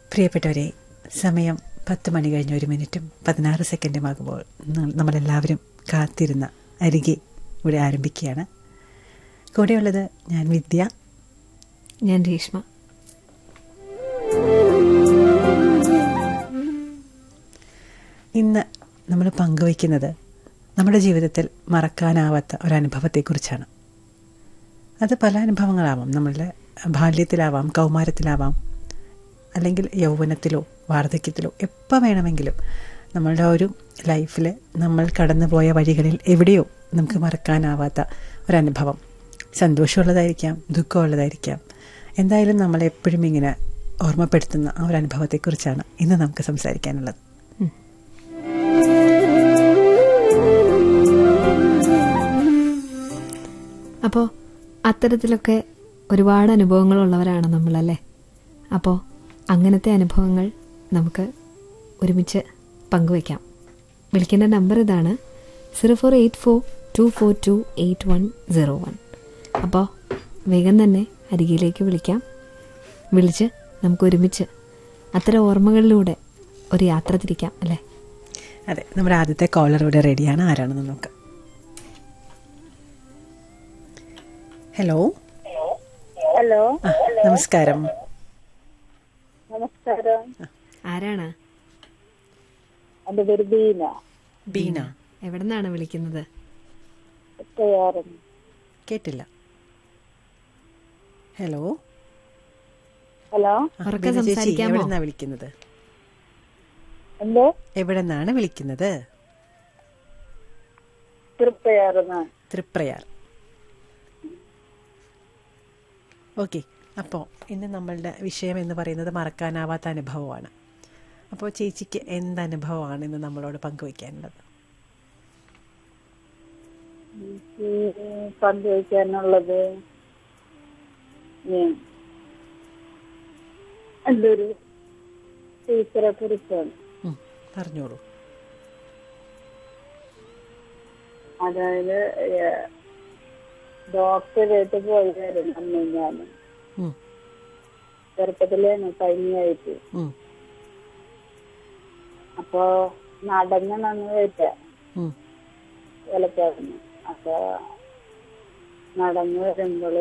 പ്രിയപ്പെട്ടവരെ സമയം പത്ത് മണി കഴിഞ്ഞ് ഒരു മിനിറ്റും പതിനാറ് സെക്കൻഡുമാകുമ്പോൾ ന- നമ്മളെല്ലാവരും കാത്തിരുന്ന അരികെ ഇവിടെ ആരംഭിക്കുകയാണ് കൂടെയുള്ളത് ഞാൻ വിദ്യ ഞാൻ രേഷ്മ ഇന്ന് നമ്മൾ പങ്കുവയ്ക്കുന്നത് നമ്മുടെ ജീവിതത്തിൽ മറക്കാനാവാത്ത ഒരനുഭവത്തെക്കുറിച്ചാണ് അത് പല അനുഭവങ്ങളാവാം നമ്മളുടെ ബാല്യത്തിലാവാം കൗമാരത്തിലാവാം അല്ലെങ്കിൽ യൗവനത്തിലോ വാർദ്ധക്യത്തിലോ എപ്പോൾ വേണമെങ്കിലും നമ്മളുടെ ഒരു ലൈഫിൽ നമ്മൾ കടന്നുപോയ വഴികളിൽ എവിടെയോ നമുക്ക് മറക്കാനാവാത്ത ഒരനുഭവം സന്തോഷമുള്ളതായിരിക്കാം ദുഃഖമുള്ളതായിരിക്കാം എന്തായാലും നമ്മളെപ്പോഴും ഇങ്ങനെ ഓർമ്മപ്പെടുത്തുന്ന ആ ഒരു അനുഭവത്തെക്കുറിച്ചാണ് ഇന്ന് നമുക്ക് സംസാരിക്കാനുള്ളത് അപ്പോൾ അത്തരത്തിലൊക്കെ ഒരുപാട് അനുഭവങ്ങളുള്ളവരാണ് നമ്മളല്ലേ അപ്പോൾ അങ്ങനത്തെ അനുഭവങ്ങൾ നമുക്ക് ഒരുമിച്ച് പങ്കുവയ്ക്കാം വിളിക്കേണ്ട നമ്പർ ഇതാണ് zero four eight four two four two eight one zero one അപ്പോൾ വേഗം തന്നെ അരികിലേക്ക് വിളിക്കാം വിളിച്ച് നമുക്ക് ഒരുമിച്ച് അത്തരം ഓർമ്മകളിലൂടെ ഒരു യാത്ര തിരിക്കാം അല്ലേ അതെ നമ്മുടെ ആദ്യത്തെ കോളർ ഇവിടെ റെഡിയാണ് ആരാണെന്ന് നോക്കാം ഹലോ ഹലോ ആ, നമസ്കാരം നമസ്കാരം ആരാണ് എന്റെ പേര് ബീന ബീന എവിടെ നിന്നാണ് വിളിക്കുന്നത് തയ്യാറും കേട്ടില്ല ഹലോ ഹലോ ആ, ഉറക്കെ ബീന ചേച്ചി സംസാരിക്കാമോ? എവിടെ നിന്നാണ് വിളിക്കുന്നത് എന്തോ എവിടെ നിന്നാണ് വിളിക്കുന്നത് തൃപ്പയാറുന്ന തൃപ്രയാർ ഓക്കെ അപ്പോൾ ഇന്ന് നമ്മളുടെ വിഷയം എന്ന് പറയുന്നത് മറക്കാനാവാത്ത അനുഭവമാണ് അപ്പോൾ ചേച്ചിക്ക് എന്ത് അനുഭവമാണ് ഇന്ന് നമ്മളോട് പങ്കുവയ്ക്കാനുള്ളത് പങ്കുവയ്ക്കാനുള്ളത് ഉം. എൻ്റെ ഒരു ടീച്ചറെ കുറിച്ചാണ് ഉം, പറഞ്ഞോളൂ അതായത് ഡോക്ടറേറ്റ് പോയായിരുന്നു അന്ന് ഞാൻ ഉം, ചെറുപ്പത്തിലേന്ന് പനിയായിട്ട് ഉം, അപ്പൊ നടന്ന് നന്ന് വെച്ച ഉം, വിലക്കായിരുന്നു അപ്പൊ നടന്നു വരുമ്പോള്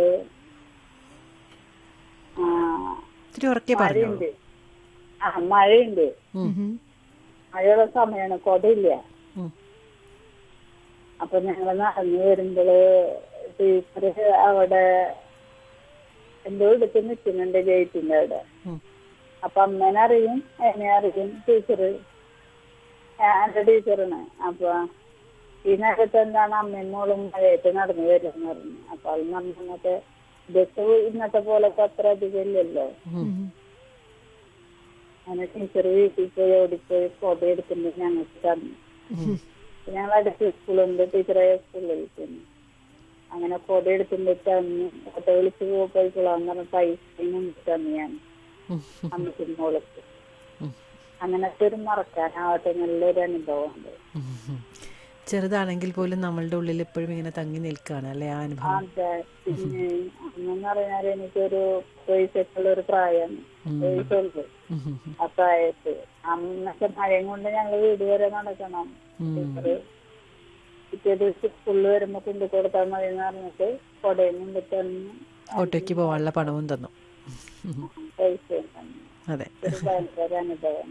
ആ, ഇത്തിരി ഉറക്കെ പറഞ്ഞോളൂ മഴയുണ്ട് ആ മഴയുണ്ട് ഉം, മഴയുള്ള സമയമാണ് കൊടയില്ല ഉം, അപ്പൊ ഞങ്ങൾ നടന്നു വരുമ്പോള് ടീച്ചർ അവിടെ എന്തോ എടുത്ത് നിൽക്കുന്നുണ്ട് ഗേറ്റിന്റെ അവിടെ ഉം, അപ്പൊ അമ്മേനെ അറിയും എന്നെ അറിയും ടീച്ചർ എന്റെ ടീച്ചറാണ് അപ്പൊ ഈ നേരത്ത് എന്താണ് അമ്മയും മോളും മഴയത്ത് നടന്നു വരുമെന്ന് പറഞ്ഞു അപ്പൊ അത് നമ്മത്തെ ബസ് ഇന്നത്തെ പോലത്തെ അത്ര അധികം ഇല്ലല്ലോ ഉം, അങ്ങനെ ടീച്ചർ വീട്ടിൽ പോയി ഓടിപ്പോയി ഫോട്ടോ എടുക്കുമ്പോൾ ഞങ്ങൾക്ക് തന്നു ഞങ്ങൾ അടുത്ത് സ്കൂളുണ്ട് ടീച്ചറെ സ്കൂളിൽ ചെന്നു അങ്ങനെ ഫോട്ടോ എടുക്കുമ്പോൾ തന്നു ഫോട്ടോ വിളിച്ച് പോയിക്കോളാന്ന് പറഞ്ഞ പൈസയും മുന്നിൽ തന്നു ഞാൻ ഉം, അമ്മയ്ക്കും മോൾക്ക് ഉം, അങ്ങനത്തെ ഒരു മറക്കാനാവാത്ത നല്ലൊരു അനുഭവമുണ്ട് ഉം, ഉം. ചെറുതാണെങ്കിൽ പോലും നമ്മളുടെ ഉള്ളിൽ എപ്പോഴും ഇങ്ങനെ തങ്ങി നിൽക്കുകയാണ് അല്ലേ ആ അനുഭവം അതെ പിന്നെ അന്നെന്ന് പറഞ്ഞാൽ എനിക്കൊരു വയസ്സൊക്കെയുള്ള ഒരു പ്രായമാണ് വയസ്സുണ്ട് ഉം, ഉം, ഉം, ആ പ്രായത്ത് അന്നൊക്കെ മഴയും കൊണ്ട് ഞങ്ങൾ വീട് വരെ നടക്കണം ഉം. ടീച്ചറ് പിറ്റേ ദിവസം സ്കൂളിൽ വരുമ്പോ കൊണ്ടു കൊടുത്താൽ മതി എന്ന് പറഞ്ഞിട്ട് കൊടയും കൊണ്ട് തന്നു ഓട്ടോയ്ക്ക് പോകാനുള്ള പണവും തന്നു പൈസയും തന്നു അതെ ഒരു ഭയങ്കര അനുഭവമാണ്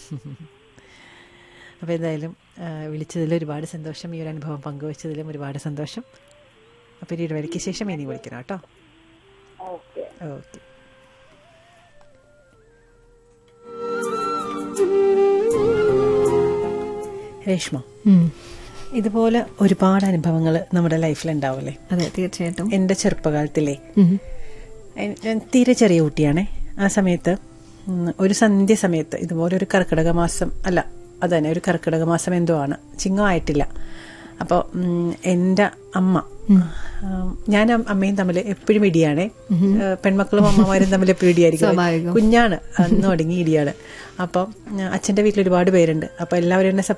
അപ്പോൾ എന്തായാലും ആ, വിളിച്ചതിൽ ഒരുപാട് സന്തോഷം ഈ ഒരു അനുഭവം പങ്കുവച്ചതിലും ഒരുപാട് സന്തോഷം അപ്പോൾ ഒരു ഇടവേളയ്ക്ക് ശേഷം ഇനി വിളിക്കണം കേട്ടോ ഓക്കെ ഓക്കെ രേഷ്മ ഉം. ഇതുപോലെ ഒരുപാട് അനുഭവങ്ങൾ നമ്മുടെ ലൈഫിൽ ഉണ്ടാവില്ലേ അതെ തീർച്ചയായിട്ടും എൻ്റെ ചെറുപ്പകാലത്തിലെ ഉം. എൻ- ഞാൻ തീരെ ചെറിയ കുട്ടിയാണേ ആ സമയത്ത് ഉം, ഒരു സന്ധ്യ സമയത്ത് ഇതുപോലെ ഒരു കർക്കിടക മാസം അല്ല അതന്നെ ഒരു കർക്കിടക മാസം എന്തോ ആണ് ചിങ്ങം ആയിട്ടില്ല അപ്പോൾ എൻ്റെ അമ്മ ഉം, ഞാനും അമ്മയും തമ്മിൽ എപ്പോഴും ഇടിയാണേ ഏഹ്, പെൺമക്കളും അമ്മമാരും തമ്മിൽ എപ്പോഴും ഇടിയായിരിക്കും സ്വാഭാവികം. കുഞ്ഞാണ് അന്ന് തുടങ്ങി ഇടിയാണ് അപ്പം അച്ഛൻ്റെ വീട്ടിൽ ഒരുപാട് പേരുണ്ട് അപ്പോൾ എല്ലാവരും എന്നെ